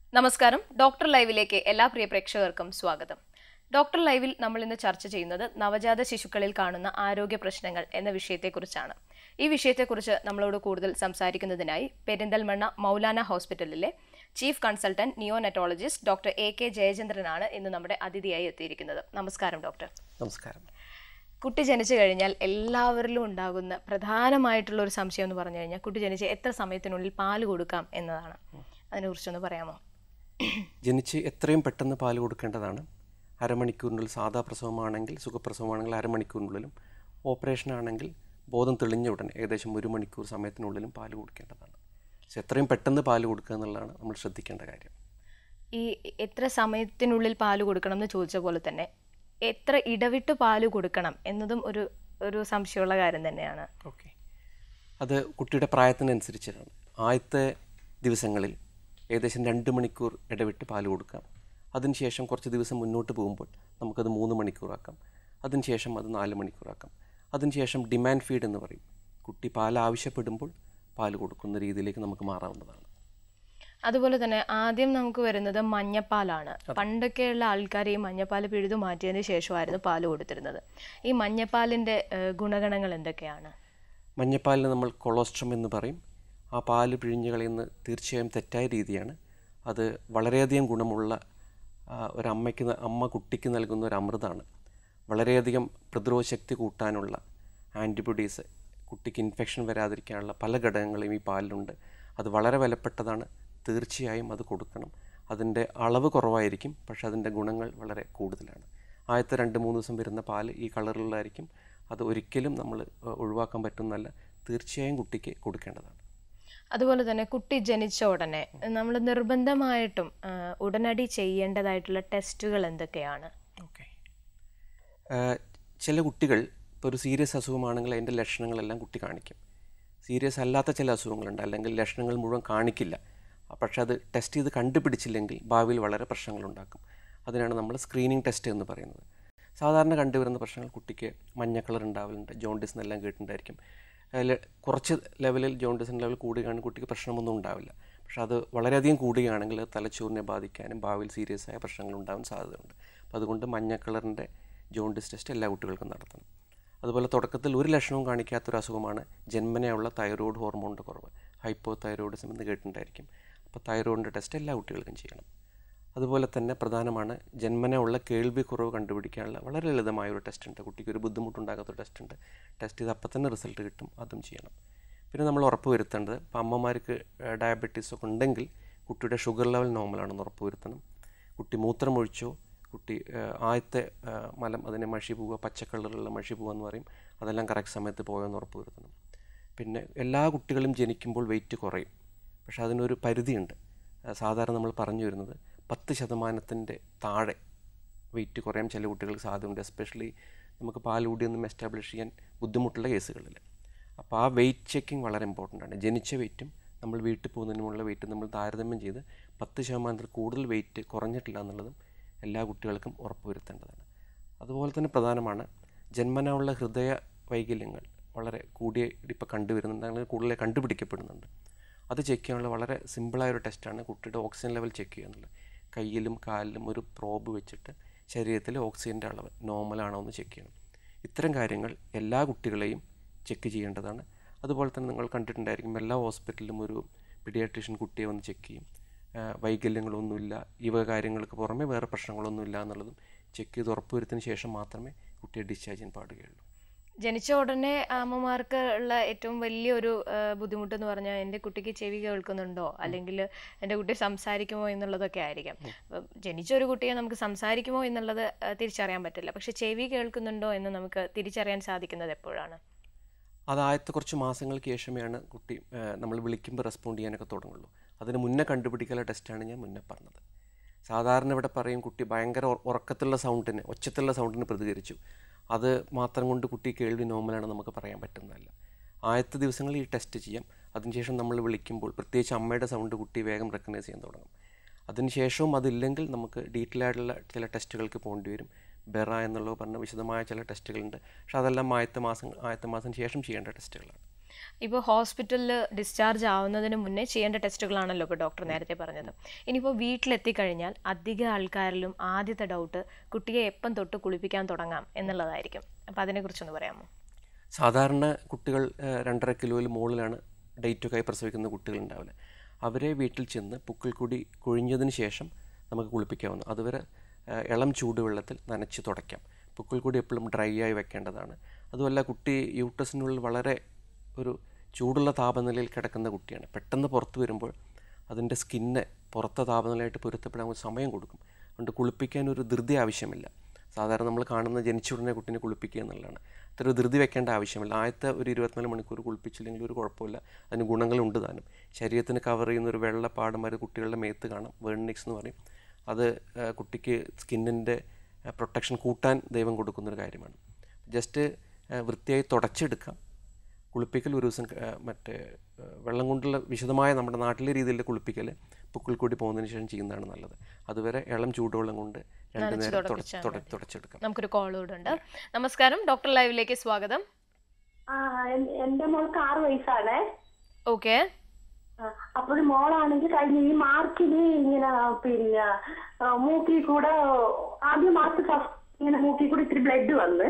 നമസ്കാരം ഡോക്ടർ ലൈവിലേക്ക് എല്ലാ പ്രിയ പ്രേക്ഷകർക്കും സ്വാഗതം ഡോക്ടർ ലൈവിൽ നമ്മൾ ഇന്ന് ചർച്ച ചെയ്യുന്നത് നവജാത ശിശുക്കളിൽ കാണുന്ന ആരോഗ്യ പ്രശ്നങ്ങൾ എന്ന വിഷയത്തെക്കുറിച്ചാണ് ഈ വിഷയത്തെക്കുറിച്ച് നമ്മളോട് കൂടുതൽ സംസാരിക്കുന്നതിനായി പെരിന്തൽമണ്ണ മൗലാന ഹോസ്പിറ്റലിലെ chief consultant neonatologist doctor A K ജയചന്ദ്രനാണ് ഇന്ന് നമ്മുടെ അതിഥിയായി എത്തിയിരിക്കുന്നത് നമസ്കാരം ഡോക്ടർ നമസ്കാരം കുട്ടി ജനിച്ചു കഴിഞ്ഞാൽ എല്ലാവരിലും ഉണ്ടാകുന്ന പ്രധാനമായിട്ടുള്ള ഒരു സംശയം എന്ന് പറഞ്ഞു കഴിഞ്ഞാൽ കുട്ടി ജനിച്ച് എത്ര സമയത്തിനുള്ളിൽ പാല് കൊടുക്കാം എന്നതാണ് അതിനെക്കുറിച്ചൊന്ന് പറയാമോ ജനിച്ച് എത്രയും പെട്ടെന്ന് പാല് കൊടുക്കേണ്ടതാണ് അരമണിക്കൂറിനുള്ളിൽ സാധാ പ്രസവമാണെങ്കിൽ സുഖപ്രസവമാണെങ്കിൽ അരമണിക്കൂറിനുള്ളിലും ഓപ്പറേഷൻ ആണെങ്കിൽ ബോധം തെളിഞ്ഞ ഉടനെ ഏകദേശം ഒരു മണിക്കൂർ സമയത്തിനുള്ളിലും പാല് കൊടുക്കേണ്ടതാണ് പക്ഷെ എത്രയും പെട്ടെന്ന് പാല് കൊടുക്കുക എന്നുള്ളതാണ് നമ്മൾ ശ്രദ്ധിക്കേണ്ട കാര്യം ഈ എത്ര സമയത്തിനുള്ളിൽ പാല് കൊടുക്കണം എന്ന് ചോദിച്ച പോലെ തന്നെ എത്ര ഇടവിട്ട് പാല് കൊടുക്കണം എന്നതും ഒരു ഒരു സംശയമുള്ള കാര്യം തന്നെയാണ് ഓക്കെ അത് കുട്ടിയുടെ പ്രായത്തിനനുസരിച്ചാണ് ആദ്യത്തെ ദിവസങ്ങളിൽ ഏകദേശം രണ്ട് മണിക്കൂർ ഇടവിട്ട് പാല് കൊടുക്കാം അതിനുശേഷം കുറച്ച് ദിവസം മുന്നോട്ട് പോകുമ്പോൾ നമുക്കത് മൂന്ന് മണിക്കൂറാക്കാം അതിനുശേഷം അത് നാല് മണിക്കൂറാക്കാം അതിനുശേഷം ഡിമാൻഡ് ഫീഡ് എന്ന് പറയും കുട്ടി പാൽ ആവശ്യപ്പെടുമ്പോൾ പാല് കൊടുക്കുന്ന രീതിയിലേക്ക് നമുക്ക് മാറാവുന്നതാണ് അതുപോലെ തന്നെ ആദ്യം നമുക്ക് വരുന്നത് മഞ്ഞപ്പാലാണ് പണ്ടൊക്കെയുള്ള ആൾക്കാർ ഈ മഞ്ഞപ്പാൽ പിഴുതു മാറ്റിയതിന് ശേഷമായിരുന്നു പാല് കൊടുത്തിരുന്നത് ഈ മഞ്ഞപ്പാലിന്റെ ഏഹ്, ഗുണഗണങ്ങൾ എന്തൊക്കെയാണ് മഞ്ഞപ്പാലിന് നമ്മൾ കൊളോസ്ട്രം എന്ന് പറയും ആ പാല് പിഴിഞ്ഞ് കളയുന്ന തീർച്ചയായും തെറ്റായ രീതിയാണ് അത് വളരെയധികം ഗുണമുള്ള ആ, ഒരമ്മയ്ക്ക് ന- അമ്മ കുട്ടിക്ക് നൽകുന്ന ഒരു അമൃതാണ് വളരെയധികം പ്രതിരോധ ശക്തി കൂട്ടാനുള്ള ആൻറ്റിബോഡീസ് കുട്ടിക്ക് ഇൻഫെക്ഷൻ വരാതിരിക്കാനുള്ള പല ഘടകങ്ങളും ഈ പാലിലുണ്ട് അത് വളരെ വിലപ്പെട്ടതാണ് തീർച്ചയായും അത് കൊടുക്കണം അതിൻ്റെ അളവ് കുറവായിരിക്കും പക്ഷെ അതിൻ്റെ ഗുണങ്ങൾ വളരെ കൂടുതലാണ് ആദ്യത്തെ രണ്ട് മൂന്ന് ദിവസം വരുന്ന പാല് ഈ കളറിലുള്ളതായിരിക്കും അത് ഒരിക്കലും നമ്മൾ ഏഹ്, ഒഴിവാക്കാൻ പറ്റുന്നതല്ല തീർച്ചയായും കുട്ടിക്ക് കൊടുക്കേണ്ടതാണ് അതുപോലെ തന്നെ കുട്ടി ജനിച്ച ഉടനെ നമ്മൾ നിർബന്ധമായിട്ടും ആ, ഉടനടി ചെയ്യേണ്ടതായിട്ടുള്ള ടെസ്റ്റുകൾ എന്തൊക്കെയാണ് ഓക്കെ ചില കുട്ടികൾ ഇപ്പോൾ ഒരു സീരിയസ് അസുഖമാണെങ്കിൽ അതിൻ്റെ ലക്ഷണങ്ങളെല്ലാം കുട്ടി കാണിക്കും സീരിയസ് അല്ലാത്ത ചില അസുഖങ്ങളുണ്ട് അല്ലെങ്കിൽ ലക്ഷണങ്ങൾ മുഴുവൻ കാണിക്കില്ല ആ, പക്ഷെ അത് ടെസ്റ്റ് ചെയ്ത് കണ്ടുപിടിച്ചില്ലെങ്കിൽ ഭാവിയിൽ വളരെ പ്രശ്നങ്ങളുണ്ടാക്കും അതിനാണ് നമ്മൾ സ്ക്രീനിങ് ടെസ്റ്റ് എന്ന് പറയുന്നത് സാധാരണ കണ്ടുവരുന്ന പ്രശ്നങ്ങൾ കുട്ടിക്ക് മഞ്ഞ കളർ ഉണ്ടാവലുണ്ട് ജോണ്ടിസ് എന്നെല്ലാം കേട്ടിട്ടുണ്ടായിരിക്കും അതിൽ കുറച്ച് ലെവലിൽ ജോണ്ടിസിൻ്റെ ലെവൽ കൂടുകയാണെങ്കിൽ കുട്ടിക്ക് പ്രശ്നമൊന്നും ഉണ്ടാവില്ല പക്ഷെ അത് വളരെയധികം കൂടുകയാണെങ്കിൽ അത് തലച്ചോറിനെ ബാധിക്കാനും ഭാവിയിൽ സീരിയസ് ആയ പ്രശ്നങ്ങൾ ഉണ്ടാവാൻ സാധ്യതയുണ്ട് അപ്പോൾ അതുകൊണ്ട് മഞ്ഞ കളറിൻ്റെ ജോണ്ടിസ് ടെസ്റ്റ് എല്ലാ കുട്ടികൾക്കും നടത്തണം അതുപോലെ തുടക്കത്തിൽ ഒരു ലക്ഷണവും കാണിക്കാത്തൊരു അസുഖമാണ് ജന്മനെയുള്ള തൈറോയ്ഡ് ഹോർമോണിൻ്റെ കുറവ് ഹൈപ്പോ തൈറോയിഡിസം എന്ന് കേട്ടിട്ടുണ്ടായിരിക്കും അപ്പോൾ തൈറോയിഡിൻ്റെ ടെസ്റ്റ് എല്ലാ കുട്ടികൾക്കും ചെയ്യണം അതുപോലെ തന്നെ പ്രധാനമാണ് ജന്മന ഉള്ള കേൾവി കുറവ് കണ്ടുപിടിക്കാനുള്ള വളരെ ലളിതമായ ഒരു ടെസ്റ്റ് ഉണ്ട് കുട്ടിക്ക് ഒരു ബുദ്ധിമുട്ടുണ്ടാകാത്ത ടെസ്റ്റ് ഉണ്ട് ടെസ്റ്റ് ചെയ്ത് അപ്പം തന്നെ റിസൾട്ട് കിട്ടും അതും ചെയ്യണം പിന്നെ നമ്മൾ ഉറപ്പ് വരുത്തേണ്ടത് ഇപ്പം അമ്മമാർക്ക് ഡയബറ്റീസ് ഒക്കെ ഉണ്ടെങ്കിൽ കുട്ടിയുടെ ഷുഗർ ലെവൽ നോർമലാണെന്ന് ഉറപ്പ് വരുത്തണം കുട്ടി മൂത്രമൊഴിച്ചോ കുട്ടി ഏഹ്, ആദ്യത്തെ ഏഹ്, മലം അതിനെ മഷി പോവുക പച്ച കളറിലുള്ള മഷി പോവുക എന്ന് പറയും അതെല്ലാം കറക്റ്റ് സമയത്ത് പോയെന്ന് ഉറപ്പ് വരുത്തണം പിന്നെ എല്ലാ കുട്ടികളും ജനിക്കുമ്പോൾ വെയിറ്റ് കുറയും പക്ഷേ അതിനൊരു പരിധിയുണ്ട് ആ, സാധാരണ നമ്മൾ പറഞ്ഞു വരുന്നത് പത്ത് ശതമാനത്തിൻ്റെ താഴെ വെയിറ്റ് കുറയാൻ ചില കുട്ടികൾക്ക് സാധ്യതയുണ്ട് എസ്പെഷ്യലി നമുക്ക് പാലുകൂടിയൊന്നും എസ്റ്റാബ്ലിഷ് ചെയ്യാൻ ബുദ്ധിമുട്ടുള്ള കേസുകളിൽ അപ്പോൾ ആ വെയിറ്റ് ചെക്കിങ് വളരെ ഇമ്പോർട്ടൻ്റ് ആണ് ജനിച്ച വെയിറ്റും നമ്മൾ വീട്ടിൽ പോകുന്നതിന് മുമ്പുള്ള വെയിറ്റ് നമ്മൾ താരതമ്യം ചെയ്ത് പത്ത് ശതമാനത്തിൽ കൂടുതൽ വെയിറ്റ് കുറഞ്ഞിട്ടില്ല എന്നുള്ളതും എല്ലാ കുട്ടികൾക്കും ഉറപ്പുവരുത്തേണ്ടതാണ് അതുപോലെ തന്നെ പ്രധാനമാണ് ജന്മനാ ഉള്ള ഹൃദയ വൈകല്യങ്ങൾ വളരെ കൂടിയ ഇപ്പോൾ കണ്ടുവരുന്നുണ്ട് അങ്ങനെ കൂടുതൽ കണ്ടുപിടിക്കപ്പെടുന്നുണ്ട് അത് ചെക്ക് ചെയ്യാനുള്ള വളരെ സിമ്പിളായ ഒരു ടെസ്റ്റാണ് കുട്ടിയുടെ ഓക്സിജൻ ലെവൽ ചെക്ക് ചെയ്യുക എന്നുള്ളത് കയ്യിലും കാലിലും ഒരു പ്രോബ് വെച്ചിട്ട് ശരീരത്തിലെ ഓക്സിജൻ്റെ അളവ് നോർമലാണോ എന്ന് ചെക്ക് ചെയ്യണം ഇത്തരം കാര്യങ്ങൾ എല്ലാ കുട്ടികളെയും ചെക്ക് ചെയ്യേണ്ടതാണ് അതുപോലെ തന്നെ നിങ്ങൾ കണ്ടിട്ടുണ്ടായിരിക്കും എല്ലാ ഹോസ്പിറ്റലിലും ഒരു പീഡിയാട്രീഷ്യൻ കുട്ടിയെ വന്ന് ചെക്ക് ചെയ്യും ആ, വൈകല്യങ്ങളൊന്നുമില്ല ഈ വക കാര്യങ്ങൾക്ക് പുറമെ വേറെ പ്രശ്നങ്ങളൊന്നുമില്ല എന്നുള്ളതും ചെക്ക് ചെയ്ത് ഉറപ്പുവരുത്തിന് ശേഷം മാത്രമേ കുട്ടിയെ ഡിസ്ചാർജ് ചെയ്യാൻ പാടുകയുള്ളൂ ജനിച്ച ഉടനെ അമ്മമാർക്ക് ഉള്ള ഏറ്റവും വലിയൊരു ആ, ബുദ്ധിമുട്ട് എന്ന് പറഞ്ഞാൽ എൻ്റെ കുട്ടിക്ക് ചെവി കേൾക്കുന്നുണ്ടോ അല്ലെങ്കിൽ എൻ്റെ കുട്ടി സംസാരിക്കുമോ എന്നുള്ളതൊക്കെ ആയിരിക്കാം അപ്പം ജനിച്ച ഒരു കുട്ടിയെ നമുക്ക് സംസാരിക്കുമോ എന്നുള്ളത് ആ, തിരിച്ചറിയാൻ പറ്റില്ല പക്ഷെ ചെവി കേൾക്കുന്നുണ്ടോ എന്ന് നമുക്ക് തിരിച്ചറിയാൻ സാധിക്കുന്നത് എപ്പോഴാണ് അത് ആദ്യത്തെ കുറച്ച് മാസങ്ങൾക്ക് ശേഷമേയാണ് കുട്ടി നമ്മൾ വിളിക്കുമ്പോൾ റെസ്പോണ്ട് ചെയ്യാനൊക്കെ തുടങ്ങുള്ളൂ അതിന് മുന്നേ കണ്ടുപിടിക്കാനുള്ള ടെസ്റ്റാണ് ഞാൻ മുന്നേ പറഞ്ഞത് സാധാരണ ഇവിടെ പറയും കുട്ടി ഭയങ്കര ഉറ- ഉറക്കത്തിലുള്ള സൗണ്ടിന് ഒച്ചത്തിലുള്ള സൗണ്ടിന് പ്രതികരിച്ചു അത് മാത്രം കൊണ്ട് കുട്ടി കേൾവി നോർമലാണെന്ന് നമുക്ക് പറയാൻ പറ്റുന്നതല്ല ആദ്യത്തെ ദിവസങ്ങളിൽ ഈ ടെസ്റ്റ് ചെയ്യാം അതിനുശേഷം നമ്മൾ വിളിക്കുമ്പോൾ പ്രത്യേകിച്ച് അമ്മയുടെ സൗണ്ട് കുട്ടി വേഗം റെക്കഗ്നൈസ് ചെയ്യാൻ തുടങ്ങും അതിനുശേഷവും അതില്ലെങ്കിൽ നമുക്ക് ഡീറ്റെയിൽ ആയിട്ടുള്ള ചില ടെസ്റ്റുകൾക്ക് പോകേണ്ടി വരും ബെറ എന്നുള്ളത് പറഞ്ഞ വിശദമായ ചില ടെസ്റ്റുകളുണ്ട് പക്ഷെ അതെല്ലാം ആദ്യത്തെ മാസം ആദ്യത്തെ മാസം ശേഷം ചെയ്യേണ്ട ടെസ്റ്റുകളാണ് ഇപ്പോൾ ഹോസ്പിറ്റലിൽ ഡിസ്ചാർജ് ആവുന്നതിന് മുന്നേ ചെയ്യേണ്ട ടെസ്റ്റുകളാണല്ലോ ഇപ്പോൾ ഡോക്ടർ നേരത്തെ പറഞ്ഞത് ഇനിയിപ്പോൾ വീട്ടിലെത്തിക്കഴിഞ്ഞാൽ അധിക ആൾക്കാരിലും ആദ്യത്തെ ഡൗട്ട് കുട്ടിയെ എപ്പം തൊട്ട് കുളിപ്പിക്കാൻ തുടങ്ങാം എന്നുള്ളതായിരിക്കും അപ്പോൾ അതിനെക്കുറിച്ചൊന്ന് പറയാമോ സാധാരണ കുട്ടികൾ ആ, രണ്ടര കിലോയിൽ മുകളിലാണ് ഡേറ്റൊക്കെ ആയി പ്രസവിക്കുന്ന കുട്ടികൾ ഉണ്ടാവില്ല അവരെ വീട്ടിൽ ചെന്ന് പുക്കിൾക്കുടി കൊഴിഞ്ഞതിന് ശേഷം നമുക്ക് കുളിപ്പിക്കാവുന്നു അതുവരെ ആ, ഇളം ചൂടുവെള്ളത്തിൽ നനച്ച് തുടയ്ക്കാം പുക്കിൾക്കുടി എപ്പോഴും ഡ്രൈ ആയി വെക്കേണ്ടതാണ് അതുമല്ല കുട്ടി യൂട്ടസിനുള്ളിൽ വളരെ ഒരു ചൂടുള്ള താപനിലയിൽ കിടക്കുന്ന കുട്ടിയാണ് പെട്ടെന്ന് പുറത്ത് വരുമ്പോൾ അതിൻ്റെ സ്കിന്ന് പുറത്തെ താപനിലയായിട്ട് പൊരുത്തപ്പെടാൻ കുറച്ച് സമയം കൊടുക്കും അതുകൊണ്ട് കുളിപ്പിക്കാൻ ഒരു ധൃതി ആവശ്യമില്ല സാധാരണ നമ്മൾ കാണുന്ന ജനിച്ച ഉടനെ കുട്ടീനെ കുളിപ്പിക്കുക എന്നുള്ളതാണ് അത്ര ഒരു ധൃതി വെക്കേണ്ട ആവശ്യമില്ല ആദ്യത്തെ ഒരു ഇരുപത്തിനാല് മണിക്കൂർ കുളിപ്പിച്ചില്ലെങ്കിൽ ഒരു കുഴപ്പമില്ല അതിന് ഗുണങ്ങളുണ്ട് താനും ശരീരത്തിന് കവർ ചെയ്യുന്ന ഒരു വെള്ള പാടന്മാർ കുട്ടികളുടെ മേത്ത് കാണാം വേർണിക്സ് എന്ന് പറയും അത് ആ, കുട്ടിക്ക് സ്കിന്നിൻ്റെ പ്രൊട്ടക്ഷൻ കൂട്ടാൻ ദൈവം കൊടുക്കുന്നൊരു കാര്യമാണ് ജസ്റ്റ് വൃത്തിയായി തുടച്ചെടുക്കാം കുളിപ്പിക്കൽ ഒരു ദിവസം ആ, മറ്റേ ആ, വെള്ളം കൊണ്ടുള്ള വിശദമായ നമ്മുടെ നാട്ടിലെ രീതിയിലുള്ള കുളിപ്പിക്കൽ പുക്കിൾ കൂടി പോകുന്നതിന് ശേഷം ചെയ്യുന്നതാണ് നല്ലത് അതുവരെ ഇളം ചൂടുവെള്ളം കൊണ്ട് രണ്ടു നേരം തുടച്ച് തുട- തുടച്ചെടുക്കാം നമുക്കൊരു കോൾ കൂടെ ഉണ്ട് നമസ്കാരം ഡോക്ടർ ലൈവിലേക്ക് സ്വാഗതം ആ എൻ- എന്റെ മോൾക്ക് ആറ് വയസ്സാണേ ഓക്കെ അപ്പോൾ മോളാണെങ്കിൽ കഴിഞ്ഞ ഈ മാർച്ചില് ഇങ്ങനെ പിന്നെ ആ, മൂക്കിൽ കൂടെ ആദ്യ മാസം ഫസ്റ്റ് ഇങ്ങനെ മൂക്കിൽ കൂടെ ഇത്തിരി ബ്ലഡ് വന്ന്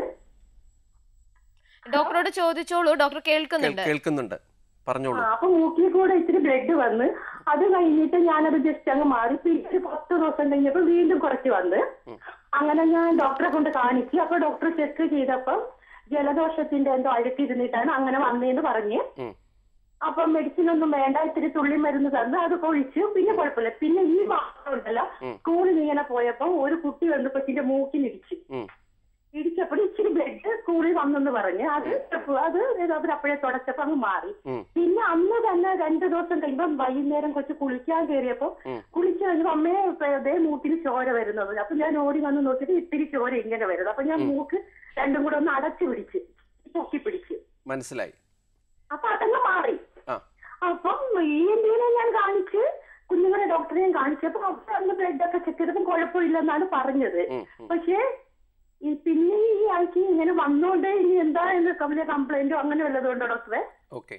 ഡോക്ടറോട് ചോദിച്ചോളൂ ഡോക്ടർ കേൾക്കുന്നുണ്ട് കേൾക്കുന്നുണ്ട് പറഞ്ഞോളൂ ആ, അപ്പൊ മൂക്കിൽ കൂടെ ഇത്തിരി ബ്ലഡ് വന്ന് അത് കഴിഞ്ഞിട്ട് ഞാനത് ജസ്റ്റ് അങ്ങ് മാറി പിന്നെ ഒരു പത്ത് ദിവസം കഴിഞ്ഞപ്പോ വീണ്ടും കുറച്ച് വന്ന് അങ്ങനെ ഞാൻ ഡോക്ടറെ കൊണ്ട് കാണിച്ചു അപ്പൊ ഡോക്ടർ ചെക്ക് ചെയ്തപ്പം ജലദോഷത്തിന്റെ എന്തോ അഴുക്കിരുന്നിട്ടാണ് അങ്ങനെ വന്നേന്ന് പറഞ്ഞ് ഉം. അപ്പം മെഡിസിൻ ഒന്നും വേണ്ട ഇത്തിരി തുള്ളി മരുന്ന് തന്ന് അത് കൊഴിച്ചു പിന്നെ കുഴപ്പമില്ല പിന്നെ ഈ മാസം ഉണ്ടല്ലോ സ്കൂളിൽ ഇങ്ങനെ പോയപ്പോ ഒരു കുട്ടി വന്ന് കൊച്ചിന്റെ മൂക്കിലിടിച്ചു ഉം. ഇടിച്ചപ്പോൾ ഇച്ചിരി ബ്ലഡ് സ്കൂളിൽ വന്നെന്ന് പറഞ്ഞ് അത് അത് അവരപ്പോഴേ തുടച്ചപ്പോ അങ്ങ് മാറി ഉം. പിന്നെ അന്ന് തന്നെ രണ്ടു ദിവസം കഴിയുമ്പം വൈകുന്നേരം കൊച്ചു കുളിക്കാൻ കയറിയപ്പോ കുളിച്ചു കഴിഞ്ഞപ്പോ അമ്മയെ അതേ മൂക്കിൽ ചോര വരുന്നത് അപ്പൊ ഞാൻ ഓടി വന്ന് നോക്കിയിട്ട് ഇത്തിരി ചോര ഇങ്ങനെ വരുന്നത് അപ്പൊ ഞാൻ മൂക്ക് രണ്ടും കൂടെ ഒന്ന് അടച്ചു പിടിച്ച് പൊക്കി പിടിച്ച് മനസ്സിലായി അപ്പൊ അതങ്ങ് മാറി ആ അപ്പം ഈ എന്തിനെ ഞാൻ കാണിച്ച് കുഞ്ഞുങ്ങളെ ഡോക്ടറെയും കാണിച്ചപ്പോ അവർ അന്ന് ബ്ലഡ് ഒക്കെ ചെക്ക് ചെയ്തപ്പോ കുഴപ്പമില്ലെന്നാണ് പറഞ്ഞത് ഉം, ഉം. പക്ഷേ ഈ പിന്നെ ഈ ആഴ്ച ഇങ്ങനെ വന്നോണ്ടേ ഇനി എന്താ എന്ന് വലിയ കംപ്ലൈന്റോ അങ്ങനെ വല്ലതുണ്ടോ ഡോക്ടറെ ഓക്കെ